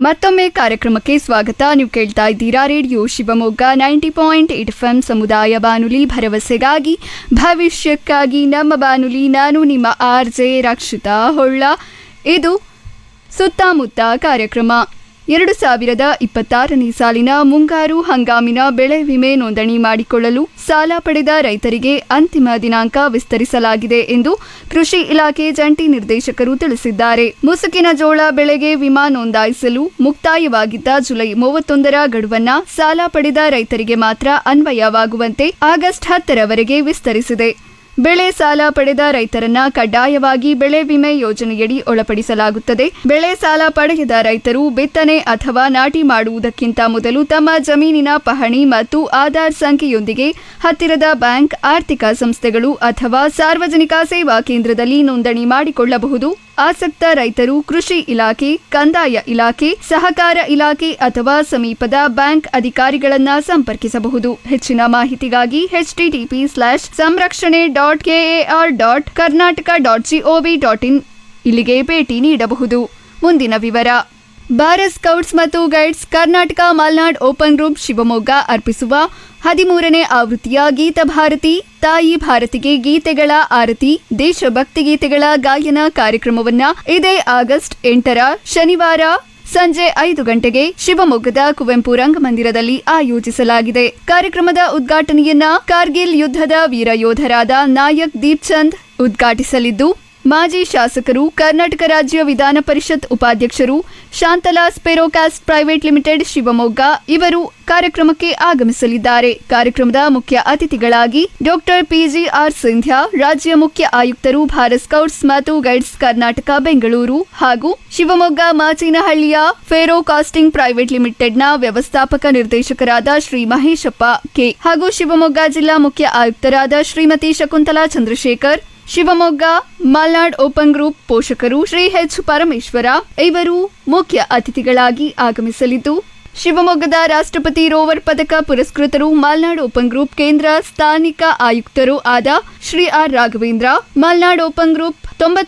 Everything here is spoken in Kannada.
ಮತ್ತೊಮ್ಮೆ ಕಾರ್ಯಕ್ರಮಕ್ಕೆ ಸ್ವಾಗತ ನೀವು ಕೇಳ್ತಾ ಇದ್ದೀರಾ radio Shivamogga ninety point eight F M ಸಮುದಾಯ ಬಾನುಲಿ ಭರವಸೆಗಾಗಿ ಭವಿಷ್ಯಕ್ಕಾಗಿ ನಮ್ಮ ಬಾನುಲಿ ನಾನು ನಿಮ್ಮ ಆರ್ ಜೆ ರಕ್ಷಿತಾ ಹೊಳ್ಳ ಇದು ಸುತ್ತಮುತ್ತ ಕಾರ್ಯಕ್ರಮ ಎರಡು ಸಾವಿರದ ಇಪ್ಪತ್ತಾರನೇ ಸಾಲಿನ ಮುಂಗಾರು ಹಂಗಾಮಿನ ಬೆಳೆ ವಿಮೆ ನೋಂದಣಿ ಮಾಡಿಕೊಳ್ಳಲು ಸಾಲ ಪಡೆದ ರೈತರಿಗೆ ಅಂತಿಮ ದಿನಾಂಕ ವಿಸ್ತರಿಸಲಾಗಿದೆ ಎಂದು ಕೃಷಿ ಇಲಾಖೆ ಜಂಟಿ ನಿರ್ದೇಶಕರು ತಿಳಿಸಿದ್ದಾರೆ ಮುಸುಕಿನ ಜೋಳ ಬೆಳೆಗೆ ವಿಮಾ ನೋಂದಾಯಿಸಲು ಮುಕ್ತಾಯವಾಗಿದ್ದ ಜುಲೈ ಮೂವತ್ತೊಂದರ ಗಡುವನ್ನ ಸಾಲ ಪಡೆದ ರೈತರಿಗೆ ಮಾತ್ರ ಅನ್ವಯವಾಗುವಂತೆ ಆಗಸ್ಟ್ ಹತ್ತರವರೆಗೆ ವಿಸ್ತರಿಸಿದೆ ಬೆಳೆ ಸಾಲ ಪಡೆದ ರೈತರನ್ನ ಕಡ್ಡಾಯವಾಗಿ ಬೆಳೆ ವಿಮೆ ಯೋಜನೆಯಡಿ ಒಳಪಡಿಸಲಾಗುತ್ತದೆ ಬೆಳೆ ಸಾಲ ಪಡೆಯದ ರೈತರು ಬಿತ್ತನೆ ಅಥವಾ ನಾಟಿ ಮಾಡುವುದಕ್ಕಿಂತ ಮೊದಲು ತಮ್ಮ ಜಮೀನಿನ ಪಹಣಿ ಮತ್ತು ಆಧಾರ್ ಸಂಖ್ಯೆಯೊಂದಿಗೆ ಹತ್ತಿರದ ಬ್ಯಾಂಕ್ ಆರ್ಥಿಕ ಸಂಸ್ಥೆಗಳು ಅಥವಾ ಸಾರ್ವಜನಿಕ ಸೇವಾ ಕೇಂದ್ರದಲ್ಲಿ ನೋಂದಣಿ ಮಾಡಿಕೊಳ್ಳಬಹುದು ಆಸಕ್ತ ರೈತರು ಕೃಷಿ ಇಲಾಖೆ ಕಂದಾಯ ಇಲಾಖೆ ಸಹಕಾರ ಇಲಾಖೆ ಅಥವಾ ಸಮೀಪದ ಬ್ಯಾಂಕ್ ಅಧಿಕಾರಿಗಳನ್ನ ಸಂಪರ್ಕಿಸಬಹುದು ಹೆಚ್ಚಿನ ಮಾಹಿತಿಗಾಗಿ ಎಚ್ಟಿಟಿಪಿ ಸ್ಲಾಶ್ ಸಂರಕ್ಷಣೆ dot K A R dot Karnataka dot G O V dot in ಇಲ್ಲಿಗೆ ಭೇಟಿ ನೀಡಬಹುದು ಮುಂದಿನ ವಿವರ Bharat scouts and guides Karnataka Malnad open group Shivamogga ಅರ್ಪಿಸುವ ಹದಿಮೂರನೇ ಆವೃತ್ತಿಯ ಗೀತ ಭಾರತಿ ತಾಯಿ ಭಾರತಿಗೆ ಗೀತೆಗಳ ಆರತಿ ದೇಶಭಕ್ತಿ ಗೀತೆಗಳ ಗಾಯನ ಕಾರ್ಯಕ್ರಮವನ್ನ ಇದೇ ಆಗಸ್ಟ್ ಎಂಟರ ಶನಿವಾರ ಸಂಜೆ ಐದು ಗಂಟೆಗೆ ಶಿವಮೊಗ್ಗದ ಕುವೆಂಪು ರಂಗಮಂದಿರದಲ್ಲಿ ಆಯೋಜಿಸಲಾಗಿದೆ ಕಾರ್ಯಕ್ರಮದ ಉದ್ಘಾಟನೆಯನ್ನ ಕಾರ್ಗಿಲ್ ಯುದ್ಧದ ವೀರ ಯೋಧರಾದ ನಾಯಕ್ ದೀಪ್ ಚಂದ್ ಉದ್ಘಾಟಿಸಲಿದ್ದು ಮಾಜಿ ಶಾಸಕರು ಕರ್ನಾಟಕ ರಾಜ್ಯ ವಿಧಾನ ಪರಿಷತ್ ಉಪಾಧ್ಯಕ್ಷರು Shantala spherocast private limited Shivamogga ಇವರು ಕಾರ್ಯಕ್ರಮಕ್ಕೆ ಆಗಮಿಸಲಿದ್ದಾರೆ ಕಾರ್ಯಕ್ರಮದ ಮುಖ್ಯ ಅತಿಥಿಗಳಾಗಿ ಡಾಕ್ಟರ್ ಪಿಜಿಆರ್ ಸಿಂಧ್ಯಾ ರಾಜ್ಯ ಮುಖ್ಯ ಆಯುಕ್ತರು Bharat scouts and guides Karnataka Bengaluru ಹಾಗೂ ಶಿವಮೊಗ್ಗ ಮಾಚಿನಹಳ್ಳಿಯ ಫೇರೋ ಕಾಸ್ಟಿಂಗ್ ಪ್ರೈವೇಟ್ ಲಿಮಿಟೆಡ್ನ ವ್ಯವಸ್ಥಾಪಕ ನಿರ್ದೇಶಕರಾದ ಶ್ರೀ ಮಹೇಶಪ್ಪ ಕೆ ಹಾಗೂ ಶಿವಮೊಗ್ಗ ಜಿಲ್ಲಾ ಮುಖ್ಯ ಆಯುಕ್ತರಾದ ಶ್ರೀಮತಿ ಶಕುಂತಲಾ ಚಂದ್ರಶೇಖರ್ ಶಿವಮೊಗ್ಗ ಮಲ್ನಾಡ್ ಓಪನ್ ಗ್ರೂಪ್ ಪೋಷಕರು ಶ್ರೀ ಎಚ್ ಪರಮೇಶ್ವರ ಇವರು ಮುಖ್ಯ ಅತಿಥಿಗಳಾಗಿ ಆಗಮಿಸಲಿದ್ದು ಶಿವಮೊಗ್ಗದ ರಾಷ್ಟ್ರಪತಿ ರೋವರ್ ಪದಕ ಪುರಸ್ಕೃತರು ಮಲ್ನಾಡ್ ಓಪನ್ ಗ್ರೂಪ್ ಕೇಂದ್ರ ಸ್ಥಾನಿಕ ಆಯುಕ್ತರು ಆದ Shri R Raghavendra Malnad open group ತೊಂಬತ್ತು